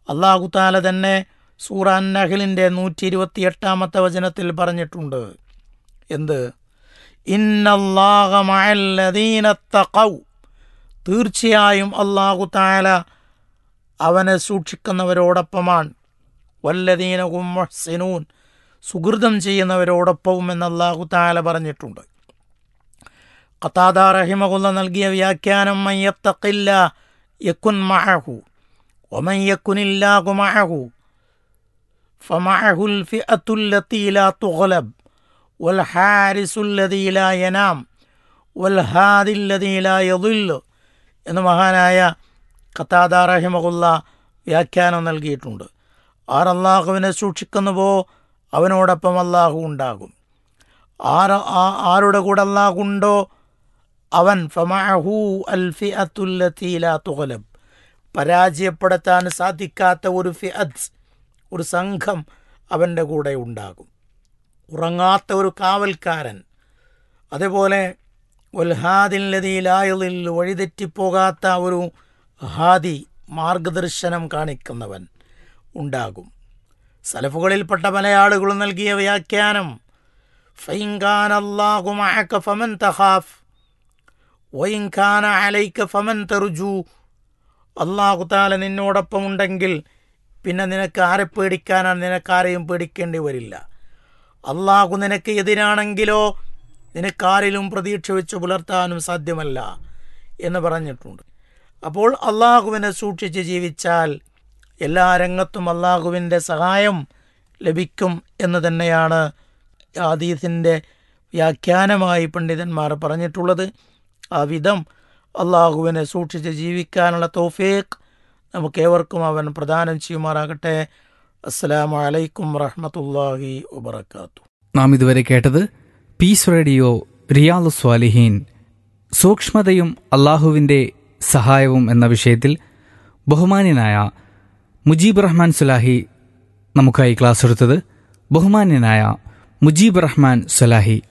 അള്ളാഹു താല തന്നെ സൂറ നഹലിൻ്റെ നൂറ്റി ഇരുപത്തി എട്ടാമത്തെ വചനത്തിൽ പറഞ്ഞിട്ടുണ്ട് എന്ത് ഇന്നല്ലാഹമല്ലദീനത്തഖൗ തീർച്ചയായും അള്ളാഹു താല അവനെ സൂക്ഷിക്കുന്നവരോടൊപ്പമാണ് വല്ലദീനകും മൊഹ്സിനൂൻ സുഹൃതം ചെയ്യുന്നവരോടൊപ്പവും എന്ന് അള്ളാഹു താല പറഞ്ഞിട്ടുണ്ട് ഖത്താദ റഹിമകുല്ല നൽകിയ വ്യാഖ്യാനം മയ്യത്തക്കില്ല യക്കുൻ മഹു ഒമൻ യക്കുനില്ലാഹു മഹു فمعه الفئة التي لا تغلب والحارس الذي لا ينام والهادي الذي لا يضل എന്ന് മഹാനായ ഖത്താദ റഹിമകുല്ല വ്യാഖ്യാനം നൽകിയിട്ടുണ്ട് ആർ അള്ളാഹുവിനെ സൂക്ഷിക്കുന്നുവോ അവനോടൊപ്പം അള്ളാഹു ഉണ്ടാകും ആർ ആരുടെ കൂടെ അള്ളാഹു ഉണ്ടോ അവൻ ഫമഹു അൽഫി അത്തുല്ലത്തീല തുകലബ് പരാജയപ്പെടുത്താൻ സാധിക്കാത്ത ഒരു ഫിഅത്ത് ഒരു സംഘം അവൻ്റെ കൂടെ ഉണ്ടാകും ഉറങ്ങാത്ത ഒരു കാവൽക്കാരൻ അതേപോലെ ഉൽഹാദില്ലതിയിലായതിൽ വഴിതെറ്റിപ്പോകാത്ത ഒരു ഹാദി മാർഗദർശനം കാണിക്കുന്നവൻ ഉണ്ടാകും സലഫുകളിൽപ്പെട്ട പല ആളുകളും നൽകിയ വ്യാഖ്യാനം ഫൈൻഖാൻ അള്ളാഹു മഅക ഫമൻ തഖാഫ് വൈൻഖാന അലൈക ഫമൻ തെറുജു അള്ളാഹു താല നിന്നോടൊപ്പം ഉണ്ടെങ്കിൽ പിന്നെ നിനക്ക് ആരെ പേടിക്കാനാണ് നിനക്കാരെയും പേടിക്കേണ്ടി വരില്ല അള്ളാഹു നിനക്ക് എതിരാണെങ്കിലോ നിനക്കാരിലും പ്രതീക്ഷ വെച്ച് പുലർത്താനും സാധ്യമല്ല എന്ന് പറഞ്ഞിട്ടുണ്ട് അപ്പോൾ അള്ളാഹുവിനെ സൂക്ഷിച്ച് ജീവിച്ചാൽ എല്ലാ രംഗത്തും അള്ളാഹുവിൻ്റെ സഹായം ലഭിക്കും എന്ന് തന്നെയാണ് ആദീസിൻ്റെ വ്യാഖ്യാനമായി പണ്ഡിതന്മാർ പറഞ്ഞിട്ടുള്ളത് ആ വിധം അള്ളാഹുവിനെ സൂക്ഷിച്ച് ജീവിക്കാനുള്ള തോഫേക്ക് നമുക്കേവർക്കും അവൻ പ്രദാനം ചെയ്യുമാറാകട്ടെ അസ്സലാമു അലൈക്കും വറഹമത്തല്ലാഹി വബർക്കാത്തു നാം ഇതുവരെ കേട്ടത് പീസ് റേഡിയോ റിയാലു സ്വാലിഹീൻ സൂക്ഷ്മതയും അള്ളാഹുവിൻ്റെ സഹായവും എന്ന വിഷയത്തിൽ ബഹുമാന്യനായ മുജീബ് റഹ്മാൻ സുലാഹി നമുക്കായി ക്ലാസ് എടുത്തത് ബഹുമാന്യനായ മുജീബ് റഹ്മാൻ സുലാഹി